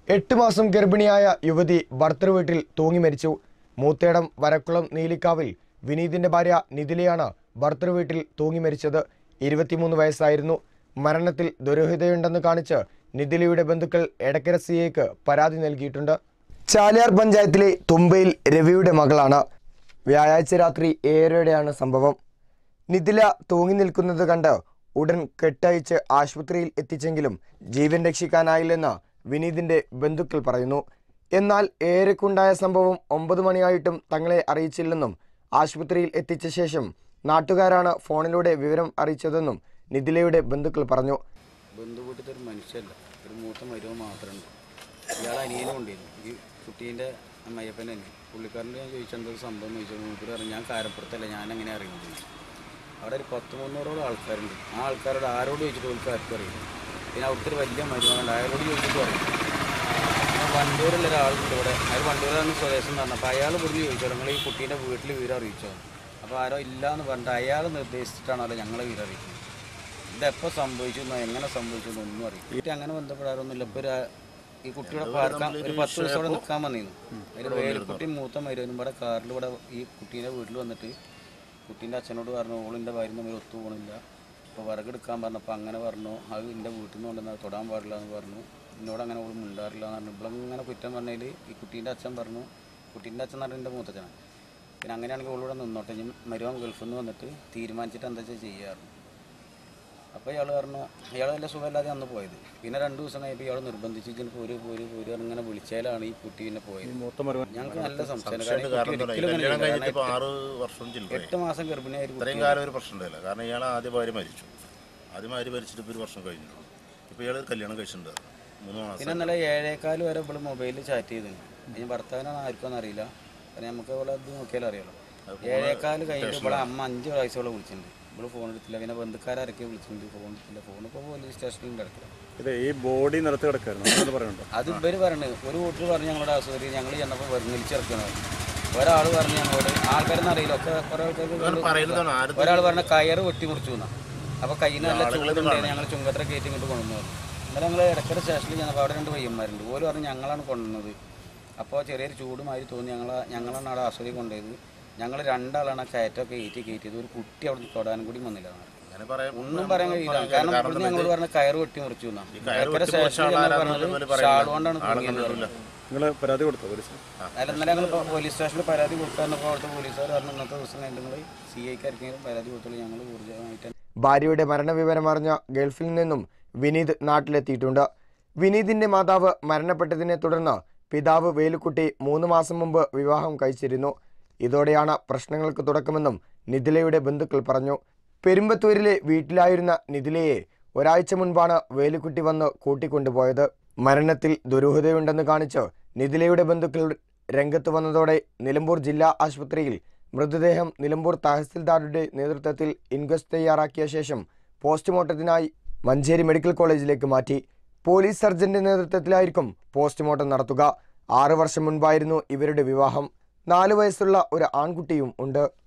എട്ട് മാസം ഗർഭിണിയായ യുവതി ഭർത്തൃ വീട്ടിൽ തൂങ്ങി മരിച്ചു മൂത്തേടം വരക്കുളം നീലിക്കാവിൽ വിനീതിന്റെ ഭാര്യ നിതിലയാണ് ഭർത്തൃ വീട്ടിൽ തൂങ്ങി മരിച്ചത് ഇരുപത്തിമൂന്ന് വയസ്സായിരുന്നു മരണത്തിൽ ദുരൂഹതയുണ്ടെന്ന് കാണിച്ച് നിതിലയുടെ ബന്ധുക്കൾ എടക്കര സി ഐക്ക് പരാതി നൽകിയിട്ടുണ്ട് ചാലിയാർ പഞ്ചായത്തിലെ തുമ്പയിൽ രവിയുടെ മകളാണ് വ്യാഴാഴ്ച രാത്രി ഏഴരയോടെയാണ് സംഭവം നിതില തൂങ്ങി നിൽക്കുന്നത് കണ്ട് ഉടൻ കെട്ടയച്ച് ആശുപത്രിയിൽ എത്തിച്ചെങ്കിലും ജീവൻ രക്ഷിക്കാനായില്ലെന്ന് വിനീതിന്റെ ബന്ധുക്കൾ പറയുന്നു എന്നാൽ ഏറെക്കുണ്ടായ സംഭവം ഒമ്പത് മണിയായിട്ടും തങ്ങളെ അറിയിച്ചില്ലെന്നും ആശുപത്രിയിൽ എത്തിച്ച ശേഷം നാട്ടുകാരാണ് ഫോണിലൂടെ വിവരം അറിയിച്ചതെന്നും നിതിലയുടെ ബന്ധുക്കൾ പറഞ്ഞു ബന്ധു വീട്ടിലത്തെ ഒരു മനുഷ്യല്ല ഒരു മൂത്ത മരുവൻ മാത്രമുണ്ട് ഇയാൾ അനിയനും ഉണ്ടായിരുന്നു ഈ കുട്ടീൻ്റെ അമ്മയ്യപ്പൻ തന്നെ പുള്ളിക്കാരൻ്റെ ഞാൻ ചോദിച്ചാൽ എന്താ സംഭവം എന്ന് ചോദിച്ചാൽ മൂപ്പര് പറഞ്ഞു ഞാൻ കാരപ്പുറത്തല്ല ഞാൻ എങ്ങനെ അറിയുന്നത് അവിടെ ഒരു പത്ത് മുന്നൂറോളം ആൾക്കാരുണ്ട് ആ ആൾക്കാരോട് ആരോട് ചോദിച്ചിട്ട് അവർക്ക് ആർക്കും അറിയില്ല പിന്നെ അവിടുത്തെ ഒരു വലിയ മരുമകനുണ്ട് അയാളോട് ചോദിച്ചിട്ട് പറയും പിന്നെ വണ്ടൂരുള്ള ഒരാളുണ്ട് ഇവിടെ അയാൾ വണ്ടൂരാണ് സ്വദേശം എന്ന് പറഞ്ഞു അപ്പോൾ അയാൾ ഇവിടുന്ന് ചോദിച്ചോ നിങ്ങൾ ഈ കുട്ടീൻ്റെ വീട്ടിൽ വിവരം അറിയിച്ചോ അപ്പോൾ ആരോ ഇല്ല എന്ന് പറഞ്ഞിട്ട് അയാൾ നിർദ്ദേശിച്ചിട്ടാണല്ലോ ഞങ്ങളെ വിവരം അറിയിക്കുന്നത് ഇതെപ്പോൾ സംഭവിച്ചു എന്നോ എങ്ങനെ സംഭവിച്ചു എന്നോ ഒന്നും അറിയില്ല കുട്ടി അങ്ങനെ ബന്ധപ്പെടാറൊന്നുമില്ല ഇപ്പോൾ ഒരു ആ- ഈ കുട്ടിയുടെ പാർക്കാൻ ഒരു പത്ത് ദിവസം അവിടെ നിൽക്കാൻ വന്നിരുന്നു അതിൽ വേലിക്കുട്ടി മൂത്ത മരുവനും ഇവിടെ കാറിൽ ഇവിടെ ഈ കുട്ടീൻ്റെ വീട്ടിൽ വന്നിട്ട് കുട്ടീൻ്റെ അച്ഛനോട് പറഞ്ഞു ഓളിൻ്റെ ഭാര്യ തമ്മിൽ ഒത്തു പോകണില്ല അപ്പോൾ വിറകെടുക്കാൻ പറഞ്ഞപ്പോൾ അങ്ങനെ പറഞ്ഞു അത് എൻ്റെ വീട്ടിൽ നിന്ന് കൊണ്ടുവന്നാൽ തൊടാൻ പാടില്ല എന്ന് പറഞ്ഞു എന്നോട് അങ്ങനെ ഓൾ മിണ്ടാറില്ല എന്ന് പറഞ്ഞു ഇവളങ്ങനെ കുറ്റം പറഞ്ഞതിൽ ഈ കുട്ടീൻ്റെ അച്ഛൻ പറഞ്ഞു കുട്ടീൻ്റെ അച്ഛൻ എന്ന് പറഞ്ഞാൽ എൻ്റെ മൂത്തച്ഛനാണ് പിന്നെ അങ്ങനെയാണെങ്കിൽ ഓളിവിടെ നിന്നോട്ടെ ഞാൻ മരുവൻ ഗൾഫിൽ നിന്ന് വന്നിട്ട് തീരുമാനിച്ചിട്ട് എന്താ വെച്ചാൽ ചെയ്യാറുണ്ട് അപ്പോൾ ഇയാൾ പറഞ്ഞു ഇയാൾ നല്ല സുഖമില്ലാതെ അന്ന് പോയത് പിന്നെ രണ്ട് ദിവസം കഴിയുമ്പോൾ ഇയാൾ നിർബന്ധിച്ച് ഇതിന് പോര് പോര് പോര് ഇങ്ങനെ വിളിച്ചാലാണ് ഈ കുട്ടി പിന്നെ പോയത് ഞങ്ങൾക്ക് നല്ല സംശയം കാരണം ഈ കുട്ടി കാരണം ഒരിക്കലും ഇങ്ങനെ കല്യാണം ചെയ്യില്ല. കഴിഞ്ഞിട്ട് ഇപ്പോൾ കാരണം ആറ് വർഷം ചില്ലറ എട്ട് മാസം ഗർഭിണിയായ ഒരു ഇത്രയും കുട്ടി കാലം ഒരു പ്രശ്നം ഉണ്ടായില്ല കാരണം ഇയാൾ ആദ്യ ഭാര്യ മരിച്ചു ആദ്യ ഭാര്യ മരിച്ചിട്ട് ഇപ്പോൾ ഒരു വർഷം കഴിഞ്ഞിട്ടുള്ളൂ ഇപ്പോൾ ഇയാൾ ഒരു കല്യാണം കഴിച്ചിട്ടുണ്ട് മൂന്ന് മാസം പിന്നെ ഇന്നലെ ഏഴേക്കാല് വരെ ഇവിടെ മൊബൈലിൽ ചാറ്റ് ചെയ്തിരുന്നു ഇനി ഭർത്താവിനാണ് ആർക്കും അറിയില്ല കാരണം നമുക്ക് ഇവിടെ ഇത് നോക്കിയാലും അറിയാലോ ഏഴേക്കാല് കഴിഞ്ഞിട്ട് ഇവിടെ അമ്മ അഞ്ച് വയസ്സോളം വിളിച്ചിട്ടുണ്ട് ഇവിടെ ഫോൺ എടുത്തില്ല പിന്നെ ബന്ധുക്കാരൊക്കെ വിളിച്ചിട്ടുണ്ട് ഫോൺ എടുത്തില്ല ഫോൺ ഇപ്പോൾ പോലീസ് സ്റ്റേഷനിൽ കിടക്കില്ല ഇത് ഈ ബോഡി നിലത്ത് കിടക്കായിരുന്നു അങ്ങനെ പറയുന്നുണ്ടോ അത് ഇവര് പറഞ്ഞു ഒരു വീട്ടിൽ പറഞ്ഞു ഞങ്ങളുടെ ആശുപത്രി ഞങ്ങൾ ചെന്നപ്പോൾ വെറുങ്ങിലിച്ചിറക്കുന്നത് ഒരാൾ പറഞ്ഞു ഞങ്ങളോട് ആൾക്കാരെന്ന് അറിയില്ല ഒക്കെ കുറെ പറയുന്നതാണ് ആൾക്കാർക്ക് ആരും ഒരാൾ പറഞ്ഞ കയറ് വെട്ടി മുറിച്ചു എന്നാ അപ്പോൾ കയ്യിൽ നല്ല ചൂടുണ്ടായിരുന്നു ഞങ്ങൾ ചുങ്കത്ര കയറ്റി ഇങ്ങോട്ട് കൊണ്ടുവന്നു ഇന്നലെ ഞങ്ങൾ ഇടയ്ക്കര സ്റ്റേഷനിൽ ചെന്നപ്പോൾ അവിടെ രണ്ട് പയ്യന്മാരുണ്ട് ഓല് പറഞ്ഞു ഞങ്ങളാണ് കൊണ്ടുവന്നത് അപ്പോൾ ചെറിയൊരു ചൂട് മാതിരി തോന്നി ഞങ്ങൾ ഞങ്ങളാണ് അവിടെ ആശുപത്രി കൊണ്ടുപോയത് ഞങ്ങൾ രണ്ടാളാണ് ആ കയറ്റമൊക്കെ കയറ്റി കയറ്റിയത് ഒരു കുട്ടി അവിടെ തൊടാനും കൂടി വന്നില്ല എന്ന് പറഞ്ഞു. അങ്ങനെ പറയാൻ ഒന്നും പറയാൻ കഴിയില്ല കാരണം ഇവിടുന്ന് ഞങ്ങളോട് പറഞ്ഞ കയറ് വെട്ടി മുറിച്ചു എന്നാ കയറ് ഇടയ്ക്കര വെട്ടി മുറിച്ച സ്റ്റേഷനിൽ ചെന്നപ്പോൾ ആളാരാണെന്ന് പറഞ്ഞത് ഇവര് ഷാൾ പറയുന്നില്ല. കൊണ്ടാണ് ആളെ തൂങ്ങിയത് കണ്ടിട്ടില്ല നിങ്ങൾ പരാതി കൊടുത്തോ പോലീസ് അല്ല ഇന്നലെ ഞങ്ങൾ പോലീസ് സ്റ്റേഷനിൽ പരാതി കൊടുക്കാന്നപ്പോൾ അവിടുത്തെ പോലീസുകാർ പറഞ്ഞു ഇന്നത്തെ ദിവസം കഴിഞ്ഞ് നിങ്ങൾ സി ഐക്കാർക്കെങ്കിലും പരാതി കൊടുത്തോളൂ ഞങ്ങൾ ഊർജ്ജമായിട്ട് ഭാര്യയുടെ മരണവിവരമറിഞ്ഞ ഗൾഫിൽ നിന്നും വിനീത് നാട്ടിലെത്തിയിട്ടുണ്ട് വിനീതിന്റെ മാതാവ് മരണപ്പെട്ടതിനെ തുടർന്ന് പിതാവ് വേലുക്കുട്ടി മൂന്ന് മാസം മുമ്പ് വിവാഹം കഴിച്ചിരുന്നു ഇതോടെയാണ് പ്രശ്നങ്ങൾക്ക് തുടക്കമെന്നും നിതിലയുടെ ബന്ധുക്കൾ പറഞ്ഞു പെരുമ്പത്തൂരിലെ വീട്ടിലായിരുന്ന നിതിലയെ ഒരാഴ്ച മുൻപാണ് വേലുക്കുട്ടി വന്ന് കൂട്ടിക്കൊണ്ടുപോയത് മരണത്തിൽ ദുരൂഹതയുണ്ടെന്ന് കാണിച്ച് നിതിലയുടെ ബന്ധുക്കൾ രംഗത്ത് വന്നതോടെ നിലമ്പൂർ ജില്ലാ ആശുപത്രിയിൽ മൃതദേഹം നിലമ്പൂർ തഹസിൽദാരുടെ നേതൃത്വത്തിൽ ഇൻക്വസ്റ്റ് തയ്യാറാക്കിയ ശേഷം പോസ്റ്റ്മോർട്ടത്തിനായി മഞ്ചേരി മെഡിക്കൽ കോളേജിലേക്ക് മാറ്റി പോലീസ് സർജന്റെ നേതൃത്വത്തിലായിരിക്കും പോസ്റ്റ്മോർട്ടം നടത്തുക ആറ് വർഷം മുൻപായിരുന്നു ഇവരുടെ വിവാഹം നാല് വയസ്സുള്ള ഒരു ആൺകുട്ടിയും ഉണ്ട്